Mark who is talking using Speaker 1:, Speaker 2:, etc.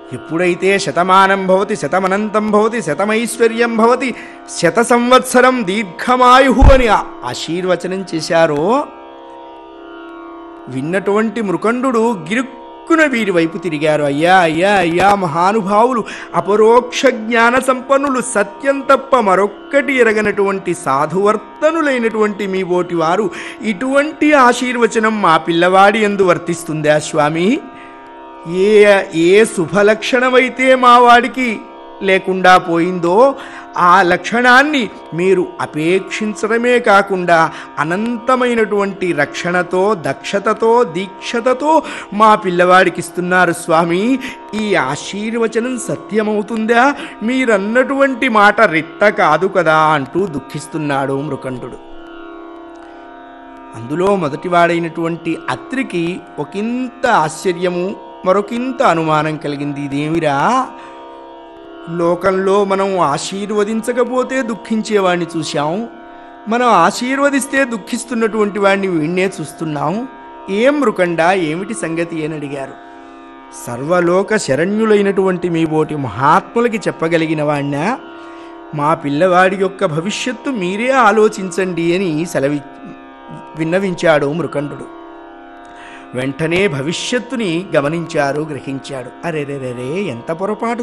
Speaker 1: ఎప్పుడైతే శతమానం భవతి శతమనంతం భవతి శతమైశ్వర్యం భవతి శత సంవత్సరం దీర్ఘమాయు అని ఆ- ఆశీర్వచనం చేశారో విన్నటువంటి మృకండు గిరుక్కున వీరి వైపు తిరిగారు అయ్యా అయ్యా అయ్యా మహానుభావులు అపరోక్ష జ్ఞాన సంపన్నులు సత్యం తప్ప మరొక్కటి ఎరగనటువంటి సాధువర్తనులైనటువంటి మీ బోటి వారు ఇటువంటి ఆశీర్వచనం మా పిల్లవాడి ఎందు వర్తిస్తుందా స్వామి ఏ ఏ శుభలక్షణమైతే మా వాడికి లేకుండా పోయిందో ఆ లక్షణాన్ని మీరు అపేక్షించడమే కాకుండా అనంతమైనటువంటి రక్షణతో దక్షతతో దీక్షతతో మా పిల్లవాడికి ఇస్తున్నారు స్వామి ఈ ఆశీర్వచనం సత్యమవుతుందా మీరన్నటువంటి మాట రిత్త కాదు కదా అంటూ దుఃఖిస్తున్నాడు మృకండు అందులో మొదటివాడైనటువంటి అత్రికి ఒకంత ఆశ్చర్యము మరొకింత అనుమానం కలిగింది ఇదేమిరా లోకంలో మనం ఆశీర్వదించకపోతే దుఃఖించేవాడిని చూశాం మనం ఆశీర్వదిస్తే దుఃఖిస్తున్నటువంటి వాడిని వీణ్ణే చూస్తున్నాం ఏం మృకండా ఏమిటి సంగతి అని అడిగారు సర్వలోక శరణ్యులైనటువంటి మీ బోటి మహాత్ములకి చెప్పగలిగిన వాణ్ణా మా పిల్లవాడి యొక్క భవిష్యత్తు మీరే ఆలోచించండి అని సెలవి విన్నవించాడు మృకండు వెంటనే భవిష్యత్తుని గమనించారు గ్రహించాడు అరెరెరెరే ఎంత పొరపాటు